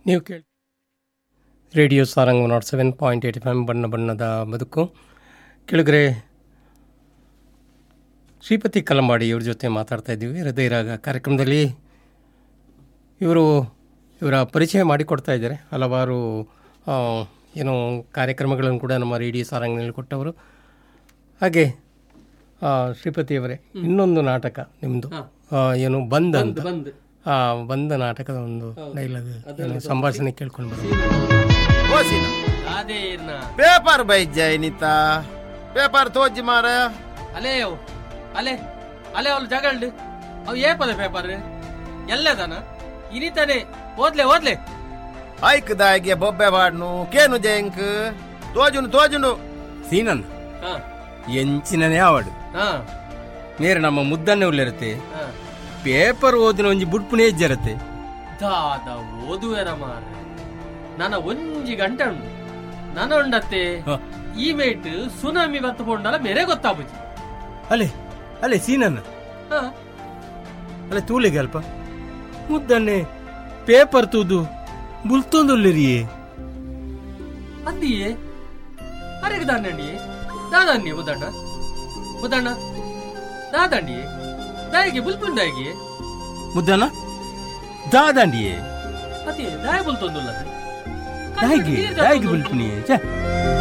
ನೀವು ಕೇಳಿ radio Sarang nought seven point eighty five ಬಣ್ಣ ಬಣ್ಣದ ಬದುಕು ಕೆಳಗರೆ ಶ್ರೀಪತಿ ಕಲಂಬಾಡಿ ಇವ್ರ ಜೊತೆ ಮಾತಾಡ್ತಾ ಇದ್ದೀವಿ ಹೃದಯ ರಾಗ ಕಾರ್ಯಕ್ರಮದಲ್ಲಿ ಇವರು ಇವರ ಪರಿಚಯ ಮಾಡಿಕೊಡ್ತಾ ಇದ್ದಾರೆ ಹಲವಾರು ಆ, ಏನು ಕಾರ್ಯಕ್ರಮಗಳನ್ನು ಕೂಡ ನಮ್ಮ ರೇಡಿಯೋ ಸಾರಂಗ್ನಲ್ಲಿ ಕೊಟ್ಟವರು ಹಾಗೆ ಆ, ಶ್ರೀಪತಿಯವರೇ ಇನ್ನೊಂದು ನಾಟಕ ನಿಮ್ಮದು ಏನು ಬಂದ್ ಅಂತ ಬಂದ್ ಆ ಬಂದ ನಾಟಕದ ಒಂದು ಡೈಲಾಗ್ ಏನು ಸಂಭಾಷಣೆ ಕೇಳ್ಕೊಂಡು ಬರೋದು ಓಸಿನ ಅದೇ ಇರ್ನ ಪೇಪರ್ ಬೈಜ್ಜ ಏನಿತ್ತ ಪೇಪರ್ ತೋಜಿ ಮಾರ ಅಲೇ ಅವು ಅಲೆ ಅಲೆ ಅವ್ಳು ಜಗಳ್ಡು ಅವು ಏಪದ ಪೇಪರ್ ಎಲ್ಲದಾನ ಇನಿತಾನೆ ಓದ್ಲೆ ಓದ್ಲೆ ಐಕ್ದಾಗೆ ಬೊಬ್ಬೆ ಬಾಡ್ನು ಕೇನು ಜಯಂಕ್ ತೋಜುನು ತೋಜುನು ಸೀನನ್ ಹಾ ಎಂಚಿನನೇ ಆವಡು ಹಾ ನೇರ ನಮ್ಮ ಮುದ್ದನ್ನೇ ಉಳ್ಳಿರತ್ತೆ ಹಾ ಪೇಪರ್ ಓದಿನ ಒಂಜಿ ಬುಡ್ಪುನೇ ಇಜ್ಜರತ್ತೆ ದಾದ ಓದುವೆರ ಮಾರ ನನ್ನ ಒಂಜಿ ಗಂಟೆ ಉಂಡು ನನ್ನ ಉಂಡತ್ತೆ ಹ. ಈ ಮೇಟ್ ಸುನಾಮಿ ಬತ್ತು ಪೋಂಡಲ ಬೇರೆ ಗೊತ್ತಾಪುಜಿ ಅಲೆ ಅಲೆ ಸೀನನ್ ಹಾ ಅಲೆ ತೂಲಿಗೆ ಅಲ್ಪ ಮುದ್ದನ್ನೇ ಪೇಪರ್ ತೂದು ಬುಲ್ತೊಂದುಲ್ಲಿರಿಯೇ ಅಂದಿಯೇ ಅರೆಗೆ ದಾಂಡಿ ದಾದಾಂಡಿ ಮುದಣ್ಣ ಮುದಣ್ಣ ದಾದಂಡಿ ದಾಯಿಗೆ ಬುಲ್ಪುಂದಾಯಿಗೆ ಮುದ್ದನ ದಾದಂಡಿಯೇ ಅದೇ ದಾಯ ಬುಲ್ತೊಂದುಲ್ಲ ದಾಯಿಗೆ ದಾಯಿಗೆ ಬುಲ್ಪುನಿಯೇ ಛೆ